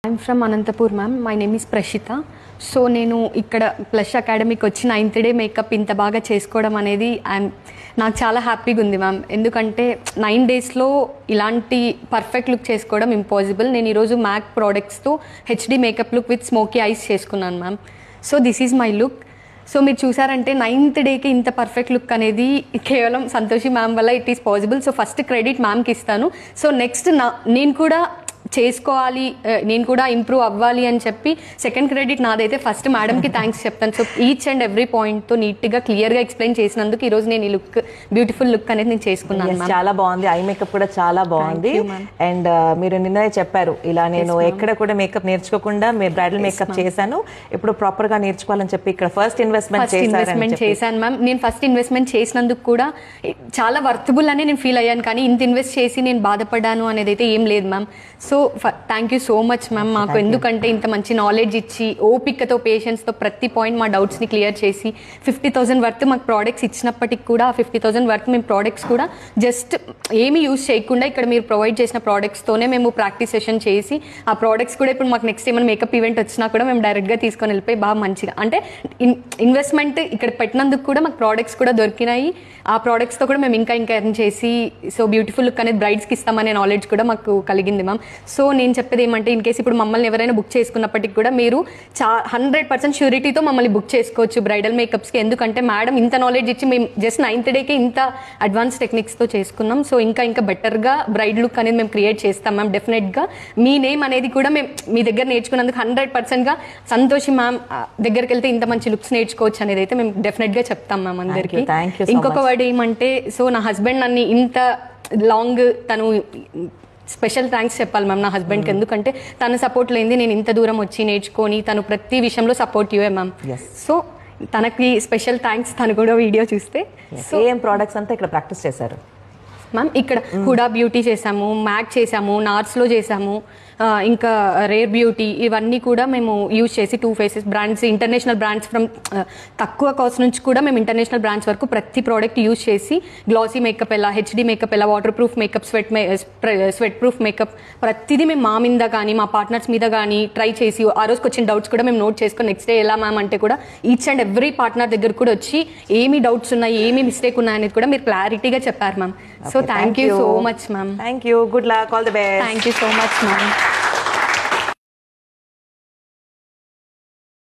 I'm from Anantapur ma'am my name is Prashitha so నేను ఇక్కడ plus అకాడమీకి వచ్చి నైన్త్ డే మేకప్ ఇంత బాగా చేసుకోవడం అనేది ఐమ్ నాకు చాలా హ్యాపీగా ఉంది మ్యామ్ ఎందుకంటే నైన్ డేస్లో ఇలాంటి పర్ఫెక్ట్ లుక్ చేసుకోవడం ఇంపాసిబుల్ నేను ఈరోజు మ్యాక్ ప్రోడక్ట్స్తో HD makeup look with smoky eyes చేసుకున్నాను ma'am so this is my look so మీరు చూసారంటే నైన్త్ డేకి ఇంత పర్ఫెక్ట్ లుక్ అనేది కేవలం సంతోషి మ్యామ్ వల్ల it is possible so first credit మ్యామ్కి ఇస్తాను సో నెక్స్ట్ నా నేను కూడా చేసుకోవాలి ఆ, నేను కూడా ఇంప్రూవ్ అవ్వాలి అని చెప్పి సెకండ్ క్రెడిట్ నాదైతే ఫస్ట్ మేడంకి థ్యాంక్స్ చెప్తాను సో ఈచ్ అండ్ ఎవ్రీ పాయింట్తో నీట్గా క్లియర్గా ఎక్స్ప్లెయిన్ చేసినందుకు ఈరోజు నేను ఈ లుక్ బ్యూటిఫుల్ లుక్ అనేది నేను చేసుకున్నాను Yes, మ్యామ్ చాలా బాగుంది ఐ మేకప్ కూడా చాలా బాగుంది you, ma'am. అండ్ మీరు నిన్నే చెప్పారు ఇలా నేను ఎక్కడ కూడా మేకప్ నేర్చుకోకుండా మీరు బ్రైడల్ మేకప్ చేశాను ఇప్పుడు ప్రాపర్ గా నేర్చుకోవాలని చెప్పి ఇక్కడ ఫస్ట్ ఇన్వెస్ట్మెంట్ ఫస్ట్ ఇన్వెస్ట్మెంట్ చేశాను మ్యామ్ నేను ఫస్ట్ ఇన్వెస్ట్మెంట్ చేసినందుకు కూడా చాలా వర్తబుల్ అని నేను ఫీల్ అయ్యాను కానీ ఇంత ఇన్వెస్ట్ చేసి నేను బాధపడ్డాను అనేది అయితే ఏం లేదు ma'am so thank you so much ma'am మాకు ఎందుకంటే ఇంత మంచి నాలెడ్జ్ ఇచ్చి ఓపికతో పేషెన్స్తో ప్రతి పాయింట్ మా డౌట్స్ని క్లియర్ చేసి ఫిఫ్టీ థౌసండ్ వర్త్ మాకు ప్రోడక్ట్స్ ఇచ్చినప్పటికి కూడా ఫిఫ్టీ థౌసండ్ వర్త్ మేము ప్రోడక్ట్స్ కూడా జస్ట్ ఏమీ యూస్ చేయకుండా ఇక్కడ మీరు ప్రొవైడ్ చేసిన ప్రోడక్ట్స్తోనే మేము ప్రాక్టీస్ సెషన్ చేసి ఆ ప్రోడక్ట్స్ కూడా ఇప్పుడు మాకు నెక్స్ట్ ఏమైనా మేకప్ ఈవెంట్ వచ్చినా కూడా మేము డైరెక్ట్గా తీసుకొని వెళ్ళిపోయి బాగా మంచిగా అంటే ఇన్వెస్ట్మెంట్ ఇక్కడ పెట్టినందుకు కూడా మాకు ప్రోడక్ట్స్ కూడా దొరికినాయి ఆ ప్రోడక్ట్స్తో కూడా మేము ఇంకా ఇంకా ఎర్న్ చేసి సో బ్యూటిఫుల్ లుక్ అనేది బ్రైడ్స్కి ఇస్తామనే నాలెడ్జ్ కూడా మాకు కలిగింది మ్యామ్ సో నేను చెప్పేది ఏమంటే ఇన్ కేసు ఇప్పుడు మమ్మల్ని ఎవరైనా బుక్ చేసుకున్నప్పటికి కూడా మీరు చా హండ్రెడ్ పర్సెంట్ షూరిటీతో మమ్మల్ని బుక్ చేసుకోవచ్చు బ్రైడల్ మేకప్స్కి ఎందుకంటే మేడం ఇంత నాలెడ్జ్ ఇచ్చి మేము జస్ట్ నైన్త్ డేకి ఇంత అడ్వాన్స్ టెక్నిక్స్తో చేసుకున్నాం సో ఇంకా ఇంకా బెటర్గా బ్రైడ్ లుక్ అనేది మేము క్రియేట్ చేస్తాం మ్యామ్ డెఫినెట్గా మీ నేమ్ అనేది కూడా మేము మీ దగ్గర నేర్చుకున్నందుకు హండ్రెడ్ పర్సెంట్గా సంతోషి మ్యామ్ దగ్గరికి వెళ్తే ఇంత మంచి లుక్స్ నేర్చుకోవచ్చు అనేది అయితే మేము డెఫినెట్గా చెప్తాం మ్యామ్ అందరికీ thank you so ఇంకొక much. వర్డ్ ఏమంటే సో నా హస్బెండ్ నన్ను ఇంత లాంగ్ తను స్పెషల్ థ్యాంక్స్ చెప్పాలి మ్యామ్ నా హస్బెండ్కి ఎందుకంటే తన సపోర్ట్ లేనిది నేను ఇంత దూరం వచ్చి నేర్చుకొని తను ప్రతి విషయంలో సపోర్ట్ ఇవే మ్యామ్ Yes. సో తనకి స్పెషల్ థ్యాంక్స్ తను కూడా వీడియో చూస్తే ఏం ప్రోడక్ట్స్ అంతా ఇక్కడ ప్రాక్టీస్ చేశారు మ్యామ్ ఇక్కడ హుడా బ్యూటీ చేసాము మ్యాక్ చేసాము నార్స్లో చేసాము ఆ, ఇంకా రేర్ బ్యూటీ ఇవన్నీ కూడా మేము యూజ్ చేసి two faces brands international brands from తక్కువ కాస్ట్ నుంచి కూడా మేము ఇంటర్నేషనల్ బ్రాండ్స్ వరకు ప్రతి ప్రోడక్ట్ యూజ్ చేసి గ్లాసీ మేకప్ ఎలా హెచ్డి మేకప్ ఎలా waterproof makeup sweat sweatproof makeup ప్రతిదీ మేము మా మీద కానీ మా పార్ట్నర్స్ మీద కానీ ట్రై చేసి ఆ రోజుకి వచ్చిన డౌట్స్ కూడా మేము నోట్ చేసుకొని నెక్స్ట్ డే ఎలా మ్యామ్ అంటే కూడా ఈచ్ అండ్ ఎవ్రీ పార్ట్నర్ దగ్గర కూడా వచ్చి ఏమి డౌట్స్ ఉన్నాయి ఏమి మిస్టేక్ ఉన్నాయి అనేది కూడా మీరు క్లారిటీగా చెప్పారు ma'am so thank you so much ma'am thank you good luck all the best thank you so much ma'am